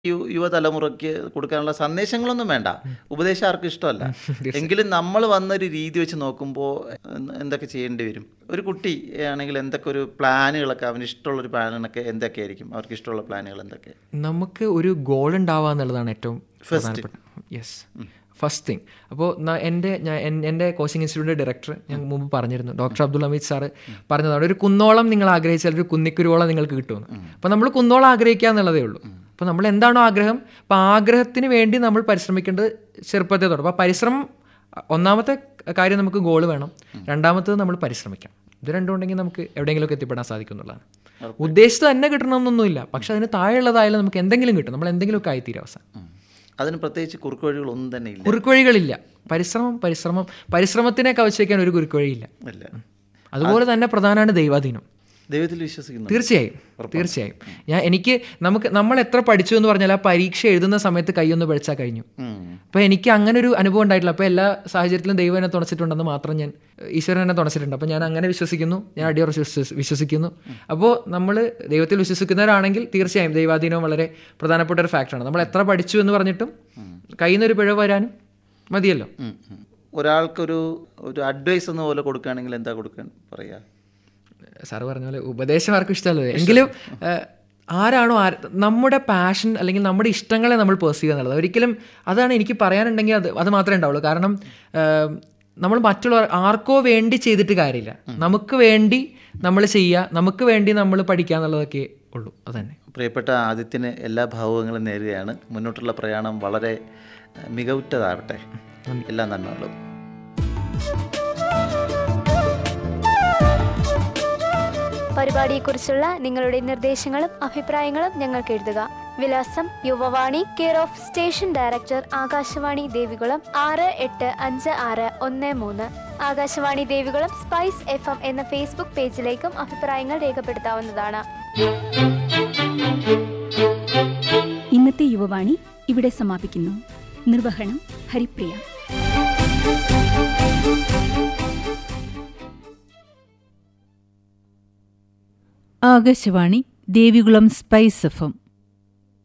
U- യുവതലമുറയ്ക്ക് കൊടുക്കാനുള്ള സന്ദേശങ്ങളൊന്നും വേണ്ട ഉപദേശം ആർക്കും ഇഷ്ടമല്ല എങ്കിലും നമ്മൾ വന്നൊരു രീതി വെച്ച് നോക്കുമ്പോൾ എന്തൊക്കെ ചെയ്യേണ്ടി വരും ഒരു കുട്ടി ആണെങ്കിൽ എന്തൊക്കെ ഒരു പ്ലാനുകളൊക്കെ അവന് ഇഷ്ടമുള്ള ഒരു പ്ലാനുകളൊക്കെ എന്തൊക്കെയായിരിക്കും അവർക്ക് ഇഷ്ടമുള്ള പ്ലാനുകൾ എന്തൊക്കെ നമുക്ക് ഒരു ഗോൾ ഉണ്ടാവുക എന്നുള്ളതാണ് ഏറ്റവും പ്രധാനപ്പെട്ട യെസ് ഫസ്റ്റ് തിങ് അപ്പോൾ എൻ്റെ ഞാൻ എൻ- എൻ്റെ കോച്ചിങ് ഇൻസ്റ്റിറ്റ്യൂട്ടിൻ്റെ ഡയറക്ടർ ഞാൻ മുമ്പ് പറഞ്ഞിരുന്നു ഡോക്ടർ അബ്ദുൾ ഹമീദ് സാറ് പറഞ്ഞതാണ് ഒരു കുന്നോളം നിങ്ങൾ ആഗ്രഹിച്ചാൽ ഒരു കുന്നിക്കുരുവോളം നിങ്ങൾക്ക് കിട്ടുമെന്ന് അപ്പോൾ നമ്മൾ കുന്നോളം ആഗ്രഹിക്കുക എന്നുള്ളതേ ഉള്ളൂ അപ്പോൾ നമ്മൾ എന്താണോ ആഗ്രഹം അപ്പോൾ ആഗ്രഹത്തിന് വേണ്ടി നമ്മൾ പരിശ്രമിക്കേണ്ടത് ചെറുപ്പത്തെ തുടങ്ങും അപ്പോൾ പരിശ്രമം ഒന്നാമത്തെ കാര്യം നമുക്ക് ഗോൾ വേണം രണ്ടാമത്തത് നമ്മൾ പരിശ്രമിക്കാം ഇത് രണ്ടും ഉണ്ടെങ്കിൽ നമുക്ക് എവിടെയെങ്കിലുമൊക്കെ എത്തിപ്പെടാൻ സാധിക്കും എന്നുള്ളതാണ് ഉദ്ദേശിച്ചത് തന്നെ കിട്ടണമെന്നൊന്നുമില്ല പക്ഷെ അതിന് താഴെയുള്ളതായാലും നമുക്ക് എന്തെങ്കിലും കിട്ടും നമ്മൾ എന്തെങ്കിലുമൊക്കെ ആയിത്തീരും അവസാനം ഉം. അതിന് പ്രത്യേകിച്ച് കുറുക്ക് വഴികളൊന്നും തന്നെ ഇല്ല കുറുക്കുവഴികളില്ല പരിശ്രമം പരിശ്രമം പരിശ്രമത്തിനെ കവച്ചേക്കാൻ ഒരു കുറുക്കുവഴിയില്ല ഇല്ല അതുപോലെ തന്നെ പ്രധാനമാണ് ദൈവാധീനം ദൈവത്തിൽ വിശ്വസിക്കുന്നു തീർച്ചയായും തീർച്ചയായും ഞാൻ എനിക്ക് നമുക്ക് നമ്മൾ എത്ര പഠിച്ചു എന്ന് പറഞ്ഞാൽ ആ പരീക്ഷ എഴുതുന്ന സമയത്ത് കൈയൊന്ന് പഴിച്ചാൽ കഴിഞ്ഞു ഉം. അപ്പോൾ എനിക്ക് അങ്ങനെ ഒരു അനുഭവം ഉണ്ടായിട്ടില്ല അപ്പോൾ എല്ലാ സാഹചര്യത്തിലും ദൈവം എന്നെ തുണച്ചിട്ടുണ്ടെന്ന് മാത്രം ഞാൻ ഈശ്വരൻ എന്നെ തുണച്ചിട്ടുണ്ട് അപ്പോൾ ഞാൻ അങ്ങനെ വിശ്വസിക്കുന്നു ഞാൻ അടിയോർ വിശ്വസിക്കുന്നു അപ്പോൾ നമ്മൾ ദൈവത്തിൽ വിശ്വസിക്കുന്നവരാണെങ്കിൽ തീർച്ചയായും ദൈവാധീനവും വളരെ പ്രധാനപ്പെട്ട ഒരു ഫാക്ടറാണ് നമ്മൾ എത്ര പഠിച്ചു എന്ന് പറഞ്ഞിട്ടും കയ്യിൽ നിന്നൊരു പിഴവ് വരാനും മതിയല്ലോ ഉം, ഉം. ഒരാൾക്കൊരു ഒരു അഡ്വൈസ് എന്ന പോലെ കൊടുക്കുകയാണെങ്കിൽ എന്താ കൊടുക്കാൻ പറയാ സാറ് പറഞ്ഞ പോലെ ഉപദേശം ആർക്കും ഇഷ്ടമല്ലോ എങ്കിലും ഏഹ്, ആരാണോ ആര് നമ്മുടെ പാഷൻ അല്ലെങ്കിൽ നമ്മുടെ ഇഷ്ടങ്ങളെ നമ്മൾ പേഴ്സീവ് എന്നുള്ളത് ഒരിക്കലും അതാണ് എനിക്ക് പറയാനുണ്ടെങ്കിൽ അത് അത് മാത്രമേ ഉണ്ടാവുള്ളൂ കാരണം ഏഹ്, നമ്മൾ മറ്റുള്ളവർ ആർക്കോ വേണ്ടി ചെയ്തിട്ട് കാര്യമില്ല നമുക്ക് വേണ്ടി നമ്മൾ ചെയ്യുക നമുക്ക് വേണ്ടി നമ്മൾ പഠിക്കുക എന്നുള്ളതൊക്കെ ഉള്ളൂ അതന്നെ പ്രിയപ്പെട്ട ആദിത്യന് എല്ലാ ഭാവുകങ്ങളും നേരുകയാണ് മുന്നോട്ടുള്ള പ്രയാണം വളരെ ഏഹ്, മികവുറ്റതാവട്ടെ എല്ലാ നന്മകളും പരിപാടിയെക്കുറിച്ചുള്ള നിങ്ങളുടെ നിർദ്ദേശങ്ങളും അഭിപ്രായങ്ങളും ഞങ്ങൾക്ക് എഴുതുക വിലാസം Yuvavani care of station director Akashvani Devikulam ആറ് എട്ട് അഞ്ച് ആറ് ഒന്ന് മൂന്ന് Akashvani Devikulam spice F M എന്ന ഫേസ്ബുക്ക് പേജിലേക്കും അഭിപ്രായങ്ങൾ രേഖപ്പെടുത്താവുന്നതാണ് ഇന്നത്തെ യുവവാണി ഇവിടെ സമാപിക്കുന്നു നിർവഹണം Haripriya Akashvani Devikulam spice F M